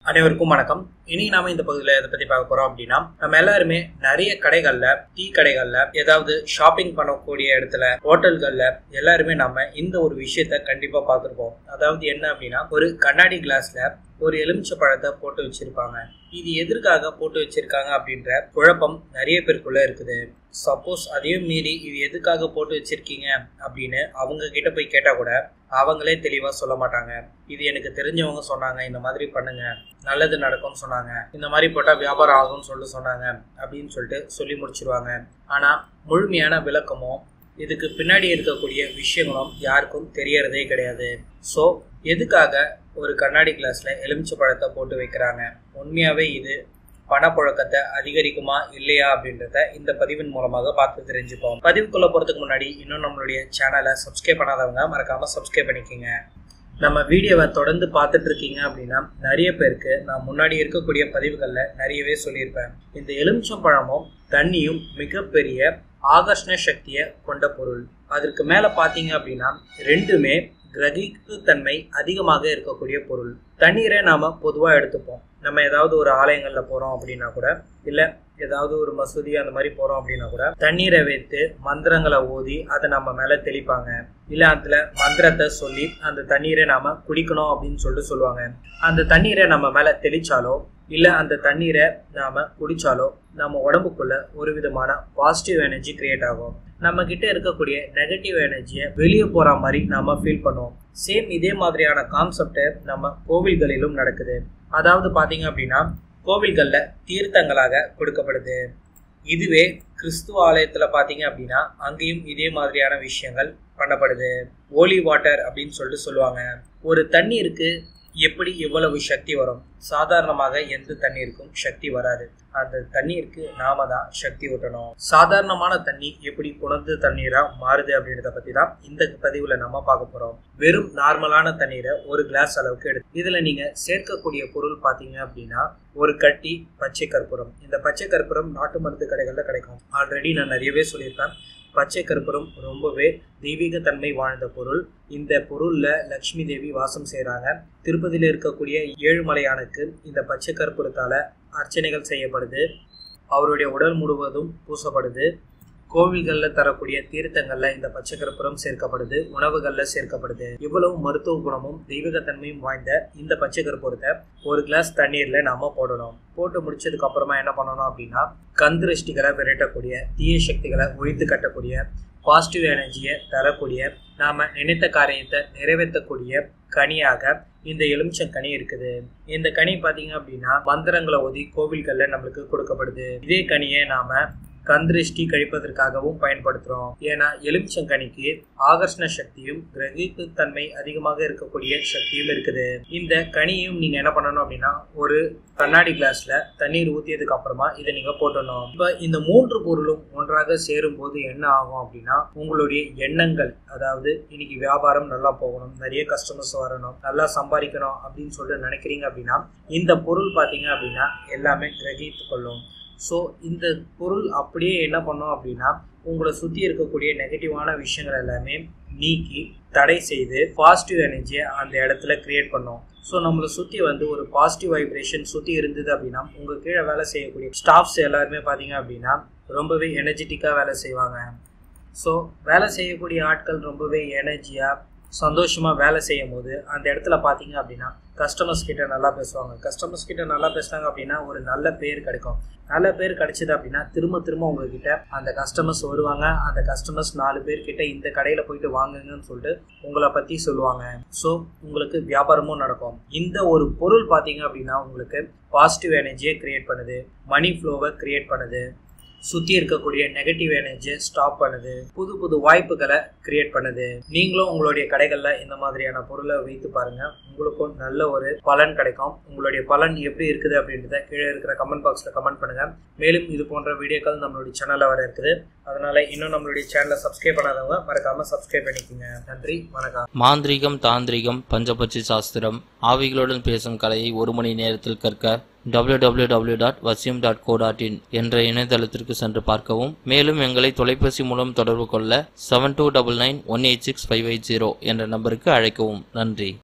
அனைவருக்கும் வணக்கம் இனி நாம இந்த பகுதியில் இதை பத்தி பார்க்க போறோம் அப்படின்னா நம்ம எல்லாருமே நிறைய கடைகள்ல டீ கடைகள்ல ஏதாவது ஷாப்பிங் பண்ணக்கூடிய இடத்துல ஹோட்டல்கள்ல எல்லாருமே நம்ம இந்த ஒரு விஷயத்த கண்டிப்பா பார்த்துருப்போம் அதாவது என்ன அப்படின்னா ஒரு கண்ணாடி கிளாஸ்ல ஒரு எலுமிச்சை பழத்தை போட்டு வச்சிருப்பாங்க இது எதற்காக போட்டு வச்சிருக்காங்க அப்படின்ற குழப்பம் நிறைய பேருக்குள்ள இருக்குது சப்போஸ் அதையும் மீறி இது எதுக்காக போட்டு வச்சிருக்கீங்க அப்படின்னு அவங்க கிட்ட போய் கேட்டா கூட அவங்களே தெளிவா சொல்ல மாட்டாங்க இது எனக்கு தெரிஞ்சவங்க சொன்னாங்க இந்த மாதிரி பண்ணுங்க நல்லது நடக்கும்னு சொன்னாங்க இந்த மாதிரி போட்டா வியாபாரம் ஆகும்னு சொல்லிட்டு சொன்னாங்க அப்படின்னு சொல்லிட்டு சொல்லி முடிச்சிருவாங்க ஆனா முழுமையான விளக்கமோ இதுக்கு பின்னாடி இருக்கக்கூடிய விஷயங்களும் யாருக்கும் தெரியறதே கிடையாது ஸோ எதுக்காக ஒரு கண்ணாடி கிளாஸ்ல எலுமிச்சை பழத்தை போட்டு வைக்கிறாங்க உண்மையாவே இது பணப்புழக்கத்தை அதிகரிக்குமா இல்லையா அப்படின்றத இந்த பதிவின் மூலமாக பார்த்து தெரிஞ்சுப்போம் பதிவுக்குள்ள போறதுக்கு முன்னாடி இன்னும் நம்மளுடைய சேனலை சப்ஸ்கிரைப் பண்ணாதவங்க மறக்காம சப்ஸ்கிரைப் பண்ணிக்கோங்க நம்ம வீடியோவை தொடர்ந்து பார்த்துட்டு இருக்கீங்க அப்படின்னா நிறைய பேருக்கு நான் முன்னாடி இருக்கக்கூடிய பதிவுகளில் நிறையவே சொல்லியிருப்பேன் இந்த எலுமிச்சம் பழமும் தண்ணியும் மிகப்பெரிய ஆகர்ஷண சக்தியை கொண்ட பொருள் அதற்கு மேல பாத்தீங்க அப்படின்னா ரெண்டுமே கிரகிப்பு தன்மை அதிகமாக இருக்கக்கூடிய பொருள் தண்ணீரை நாம பொதுவா எடுத்துப்போம் நம்ம ஏதாவது ஒரு ஆலயங்கள்ல போறோம் அப்படின்னா கூட இல்ல ஏதாவது ஒரு மசூதி அந்த மாதிரி போறோம் அப்படின்னா கூட தண்ணீரை வைத்து மந்திரங்களை ஓதி அதை நம்ம மேல தெளிப்பாங்க இல்ல அதுல மந்திரத்தை சொல்லி அந்த தண்ணீரை நாம குடிக்கணும் அப்படின்னு சொல்லிட்டு சொல்லுவாங்க அந்த தண்ணீரை நம்ம மேல தெளிச்சாலோ இல்ல அந்த தண்ணீரை நாம குடிச்சாலோ நம்ம உடம்புக்குள்ள ஒரு விதமான பாசிட்டிவ் எனர்ஜி கிரியேட் ஆகும் நம்ம கிட்ட இருக்கக்கூடிய நெகட்டிவ் எனர்ஜியை வெளியே போற மாதிரி நாம ஃபீல் பண்ணுவோம் சேம் இதே மாதிரியான கான்செப்ட் நம்ம கோவில்களிலும் நடக்குது அதாவது பாத்தீங்க அப்படின்னா கோவில்கள்ல தீர்த்தங்களாக கொடுக்கப்படுது இதுவே கிறிஸ்துவ ஆலயத்துல பாத்தீங்க அப்படின்னா அங்கேயும் இதே மாதிரியான விஷயங்கள் பண்ணப்படுது ஓலி வாட்டர் அப்படின்னு சொல்லிட்டு சொல்லுவாங்க ஒரு தண்ணீருக்கு எப்படி இவ்வளவு சக்தி வரும் சாதாரணமாக எந்த தண்ணீருக்கும் சக்தி வராது அந்த தண்ணீருக்கு நாம தான் சக்தி ஊட்டணும் சாதாரணமான தண்ணி எப்படி குணத்து தண்ணீரா மாறுது அப்படின்றத பத்தி தான் இந்த பதிவுல நம்ம பார்க்க போறோம் வெறும் நார்மலான தண்ணீரை ஒரு கிளாஸ் அளவுக்கு எடுத்து இதுல நீங்க சேர்க்கக்கூடிய பொருள் பாத்தீங்க அப்படின்னா ஒரு கட்டி பச்சை கற்பூரம் இந்த பச்சை கற்பூரம் நாட்டு மருந்து கடைகள்ல கிடைக்கும் ஆல்ரெடி நான் நிறையவே சொல்லியிருப்பேன் பச்சை கற்பூரம் ரொம்பவே தெய்வீக தன்மை வாழ்ந்த பொருள் இந்த பொருள்ல லக்ஷ்மி தேவி வாசம் செய்கிறாங்க திருப்பதியில் இருக்கக்கூடிய ஏழுமலையானுக்கு இந்த பச்சை கற்பூரத்தால அர்ச்சனைகள் செய்யப்படுது அவருடைய உடல் முழுவதும் பூசப்படுது கோவில்களில் தரக்கூடிய தீர்த்தங்கள்ல இந்த பச்சை கற்பூரம் சேர்க்கப்படுது உணவுகள்ல சேர்க்கப்படுது இவ்வளவு மருத்துவ குணமும் தெய்வீகத்தன்மையும் வாய்ந்த இந்த பச்சை கற்பூரத்தை ஒரு கிளாஸ் தண்ணீர்ல நாம போடணும் போட்டு முடிச்சதுக்கு அப்புறமா என்ன பண்ணணும் அப்படின்னா கந்திருஷ்டிகளை விரட்டக்கூடிய தீய சக்திகளை ஒழித்து கட்டக்கூடிய பாசிட்டிவ் எனர்ஜியை தரக்கூடிய நாம நினைத்த காரியத்தை நிறைவேற்றக்கூடிய கனியாக இந்த எலுமிச்சம் கனி இருக்குது இந்த கனி பாத்தீங்க அப்படின்னா மந்திரங்களை ஓதி கோவில்கள்ல நம்மளுக்கு கொடுக்கப்படுது இதே கனியை நாம கந்திருஷ்டி கழிப்பதற்காகவும் பயன்படுத்துறோம் ஏன்னா எலுமிச்சங்கனிக்கு ஆகர்ஷண சக்தியும் கிரகிப்பு தன்மை அதிகமாக இருக்கக்கூடிய சக்தியும் இருக்குது இந்த கனியும் நீங்க என்ன பண்ணணும் அப்படின்னா ஒரு கண்ணாடி கிளாஸ்ல தண்ணீர் ஊத்தியதுக்கு அப்புறமா இதை நீங்க போட்டணும் இப்ப இந்த மூன்று பொருளும் ஒன்றாக சேரும் போது என்ன ஆகும் அப்படின்னா உங்களுடைய எண்ணங்கள் அதாவது இன்னைக்கு வியாபாரம் நல்லா போகணும் நிறைய கஸ்டமர்ஸ் வரணும் நல்லா சம்பாதிக்கணும் அப்படின்னு சொல்லிட்டு நினைக்கிறீங்க அப்படின்னா இந்த பொருள் பாத்தீங்க அப்படின்னா எல்லாமே கிரகித்து கொள்ளும் ஸோ இந்த பொருள் அப்படியே என்ன பண்ணோம் அப்படின்னா உங்களை சுற்றி இருக்கக்கூடிய நெகட்டிவான விஷயங்கள் எல்லாமே நீக்கி தடை செய்து பாசிட்டிவ் எனர்ஜியை அந்த இடத்துல கிரியேட் பண்ணும் ஸோ நம்மளை சுற்றி வந்து ஒரு பாசிட்டிவ் வைப்ரேஷன் சுற்றி இருந்தது அப்படின்னா உங்கள் கீழே வேலை செய்யக்கூடிய ஸ்டாஃப்ஸ் எல்லாருமே பார்த்தீங்க அப்படின்னா ரொம்பவே எனர்ஜெட்டிக்காக வேலை செய்வாங்க ஸோ வேலை செய்யக்கூடிய ஆட்கள் ரொம்பவே எனர்ஜியாக சந்தோஷமாக வேலை செய்யும் போது அந்த இடத்துல பார்த்தீங்க அப்படின்னா கஸ்டமர்ஸ் கிட்ட நல்லா பேசுவாங்க கஸ்டமர்ஸ் கிட்ட நல்லா பேசுனாங்க அப்படின்னா ஒரு நல்ல பேர் கிடைக்கும் நல்ல பேர் கிடைச்சது அப்படின்னா திரும்ப திரும்ப உங்ககிட்ட அந்த கஸ்டமர்ஸ் வருவாங்க அந்த கஸ்டமர்ஸ் நாலு பேர் கிட்ட இந்த கடையில போயிட்டு வாங்குங்கன்னு சொல்லிட்டு உங்களை பத்தி சொல்லுவாங்க ஸோ உங்களுக்கு வியாபாரமும் நடக்கும் இந்த ஒரு பொருள் பார்த்தீங்க அப்படின்னா உங்களுக்கு பாசிட்டிவ் எனர்ஜியை கிரியேட் பண்ணுது மணி ஃப்ளோவை கிரியேட் பண்ணுது சுத்தி இருக்கக்கூடிய நெகட்டிவ் எனர்ஜியை ஸ்டாப் பண்ணுது புது புது வாய்ப்புகளை கிரியேட் பண்ணுது நீங்களும் உங்களுடைய கடைகள்ல இந்த மாதிரியான பொருளை வைத்து பாருங்க உங்களுக்கும் நல்ல ஒரு பலன் கிடைக்கும் உங்களுடைய பலன் எப்படி இருக்குது அப்படின்றத கீழே இருக்கிற கமெண்ட் பாக்ஸ்ல கமெண்ட் பண்ணுங்க மேலும் இது போன்ற வீடியோக்கள் நம்மளுடைய சேனல்ல வர இருக்குது அதனால இன்னும் நம்மளுடைய சேனலை சப்ஸ்கிரைப் பண்ணாதவங்க மறக்காம சப்ஸ்கிரைப் பண்ணிக்கோங்க நன்றி வணக்கம் மாந்திரீகம் தாந்திரிகம் பஞ்சபட்சி சாஸ்திரம் ஆவிகளுடன் பேசும் கலையை ஒரு மணி நேரத்தில் கற்க www.vasyum.co.in டாட் வசியம் டாட் கோ டாட் இன் என்ற இணையதளத்திற்கு சென்று பார்க்கவும் மேலும் எங்களை தொலைபேசி மூலம் தொடர்பு கொள்ள seven two double nine one eight six five eight zero என்ற நம்பருக்கு அழைக்கவும் நன்றி